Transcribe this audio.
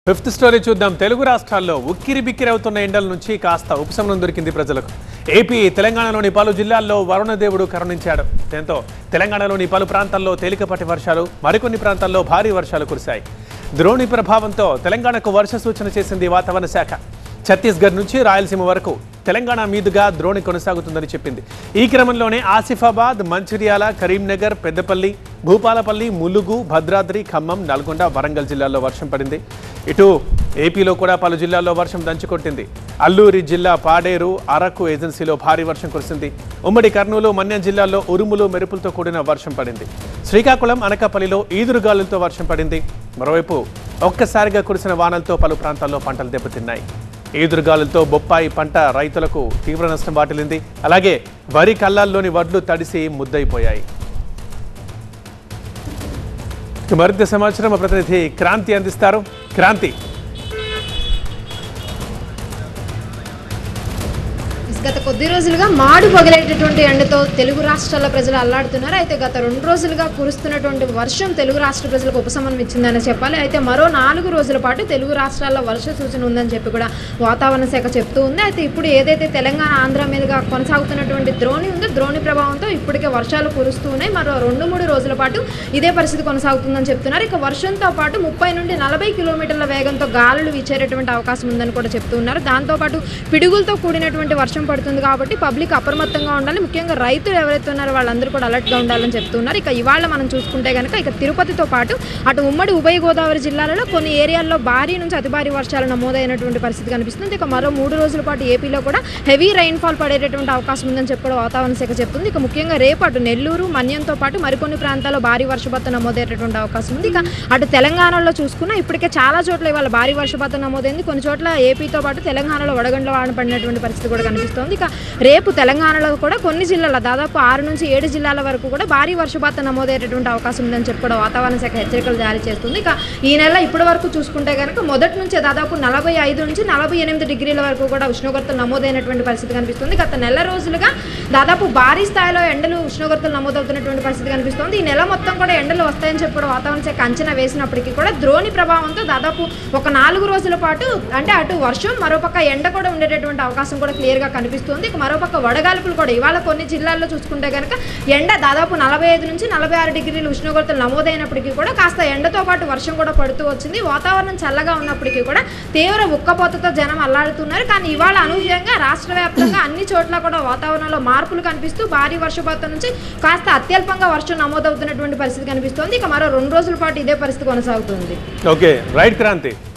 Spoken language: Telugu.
ఫిఫ్త్ స్టోరీ చూద్దాం తెలుగు రాష్ట్రాల్లో ఉక్కిరి బిక్కిరి అవుతున్న ఎండల నుంచి కాస్త ఉపశమనం దొరికింది ప్రజలకు ఏపీ తెలంగాణలోని పలు జిల్లాల్లో వరుణదేవుడు కరుణించాడు దీంతో తెలంగాణలోని పలు ప్రాంతాల్లో తేలికపాటి వర్షాలు మరికొన్ని ప్రాంతాల్లో భారీ వర్షాలు కురిశాయి ద్రోణి ప్రభావంతో తెలంగాణకు వర్ష సూచన చేసింది వాతావరణ శాఖ ఛత్తీస్గఢ్ నుంచి రాయలసీమ వరకు తెలంగాణ మీదుగా ద్రోణి కొనసాగుతుందని చెప్పింది ఈ క్రమంలోనే ఆసిఫాబాద్ మంచిర్యాల కరీంనగర్ పెద్దపల్లి భూపాలపల్లి ములుగు భద్రాద్రి ఖమ్మం నల్గొండ వరంగల్ జిల్లాల్లో వర్షం పడింది ఇటు ఏపీలో కూడా పలు జిల్లాల్లో వర్షం దంచుకొట్టింది అల్లూరి జిల్లా పాడేరు అరకు ఏజెన్సీలో భారీ వర్షం కురిసింది ఉమ్మడి కర్నూలు మన్యం జిల్లాల్లో ఉరుములు మెరుపులతో కూడిన వర్షం పడింది శ్రీకాకుళం అనకాపల్లిలో ఈదురుగాలులతో వర్షం పడింది మరోవైపు ఒక్కసారిగా కురిసిన వానలతో పలు ప్రాంతాల్లో పంటలు దెబ్బతిన్నాయి ఈదురుగాలులతో బొప్పాయి పంట రైతులకు తీవ్ర నష్టం వాటిల్లింది అలాగే వరి కళ్ళాల్లోని వడ్లు తడిసి ముద్దయిపోయాయి ఇక మరింత సమాచారం మా ప్రతినిధి క్రాంతి అందిస్తారు క్రాంతి గత కొద్ది రోజులుగా మాడు పగిలేటటువంటి ఎండతో తెలుగు రాష్ట్రాల ప్రజలు అల్లాడుతున్నారు అయితే గత రెండు రోజులుగా కురుస్తున్నటువంటి వర్షం తెలుగు రాష్ట్ర ప్రజలకు ఉపశమనం ఇచ్చిందని చెప్పాలి అయితే మరో నాలుగు రోజుల పాటు తెలుగు రాష్ట్రాల్లో వర్ష సూచన ఉందని చెప్పి కూడా వాతావరణ శాఖ చెప్తూ ఉంది అయితే ఇప్పుడు ఏదైతే తెలంగాణ ఆంధ్ర మీదుగా కొనసాగుతున్నటువంటి ద్రోణి ఉందో ద్రోణి ప్రభావంతో ఇప్పటికే వర్షాలు కురుస్తూ ఉన్నాయి మరో రెండు మూడు రోజుల పాటు ఇదే పరిస్థితి కొనసాగుతుందని చెప్తున్నారు ఇక వర్షంతో పాటు ముప్పై నుండి నలభై కిలోమీటర్ల వేగంతో గాలులు వీచేటటువంటి అవకాశం ఉందని కూడా చెప్తున్నారు దాంతోపాటు పిడుగులతో కూడినటువంటి వర్షం పడుతుంది కాబట్టి పబ్లిక్ అప్రమత్తంగా ఉండాలి ముఖ్యంగా రైతులు ఎవరైతే ఉన్నారో వాళ్ళందరూ కూడా అలర్ట్గా ఉండాలని చెప్తున్నారు ఇక ఇవాళ మనం చూసుకుంటే కనుక ఇక తిరుపతితో పాటు అటు ఉమ్మడి ఉభయ గోదావరి జిల్లాలలో కొన్ని ఏరియాల్లో భారీ నుంచి అతి భారీ వర్షాలు నమోదైనటువంటి పరిస్థితి కనిపిస్తుంది ఇక మరో మూడు రోజుల పాటు ఏపీలో కూడా హెవీ రైన్ఫాల్ పడేటటువంటి అవకాశం ఉందని చెప్పి కూడా వాతావరణ శాఖ చెప్తుంది ఇక ముఖ్యంగా రేపు అటు నెల్లూరు మన్యంతో పాటు మరికొన్ని ప్రాంతాల్లో భారీ వర్షపాతం నమోదయ్యేటటువంటి అవకాశం ఉంది ఇక అటు తెలంగాణలో చూసుకున్నా ఇప్పటికే చాలా చోట్ల ఇవాళ భారీ వర్షపాతం నమోదైంది కొన్ని చోట్ల ఏపీతో పాటు తెలంగాణలో వడగండ్ల వాన పడినటువంటి పరిస్థితి కూడా కనిపిస్తోంది ఇక రేపు తెలంగాణలో కూడా కొన్ని జిల్లాల దాదాపు ఆరు నుంచి ఏడు జిల్లాల వరకు కూడా భారీ వర్షపాతం నమోదయ్యేటటువంటి అవకాశం ఉందని చెప్పి కూడా వాతావరణ శాఖ హెచ్చరికలు జారీ చేస్తుంది ఇక ఈ నెల ఇప్పటి వరకు చూసుకుంటే కనుక మొదటి నుంచే దాదాపు నలభై ఐదు నుంచి నలభై ఎనిమిది డిగ్రీల వరకు కూడా ఉష్ణోగ్రతలు నమోదైనటువంటి పరిస్థితి కనిపిస్తుంది గత నెల రోజులుగా దాదాపు భారీ స్థాయిలో ఎండలు ఉష్ణోగ్రతలు నమోదవుతున్నటువంటి పరిస్థితి కనిపిస్తుంది ఈ నెల మొత్తం కూడా ఎండలు వస్తాయని చెప్పి కూడా వాతావరణ శాఖ అంచనా వేసినప్పటికీ కూడా ద్రోణి ప్రభావంతో దాదాపు ఒక నాలుగు రోజుల పాటు అంటే అటు వర్షం మరోపక్క ఎండ కూడా ఉండేటటువంటి అవకాశం కూడా క్లియర్గా కనిపిస్తుంది ఇక మరోపక్క వడగాల్పులు కూడా ఇవాళ కొన్ని జిల్లాల్లో చూసుకుంటే కనుక ఎండ దాదాపు నలభై ఐదు నుంచి నలభై ఆరు డిగ్రీల ఉష్ణోగ్రతలు నమోదైనప్పటికీ కూడా కాస్త ఎండతో పాటు వర్షం కూడా పడుతూ వచ్చింది వాతావరణం చల్లగా ఉన్నప్పటికీ కూడా తీవ్ర ఉక్కపోతతో జనం అల్లాడుతున్నారు కానీ ఇవాళ అనూహ్యంగా రాష్ట్ర వ్యాప్తంగా అన్ని చోట్ల కూడా వాతావరణంలో మార్పులు కనిపిస్తూ భారీ వర్షపాతం నుంచి కాస్త అత్యల్పంగా వర్షం నమోదవుతున్నటువంటి పరిస్థితి కనిపిస్తోంది ఇక మరో రెండు రోజుల పాటు ఇదే పరిస్థితి కొనసాగుతుంది ఓకే రైట్ క్రాంతి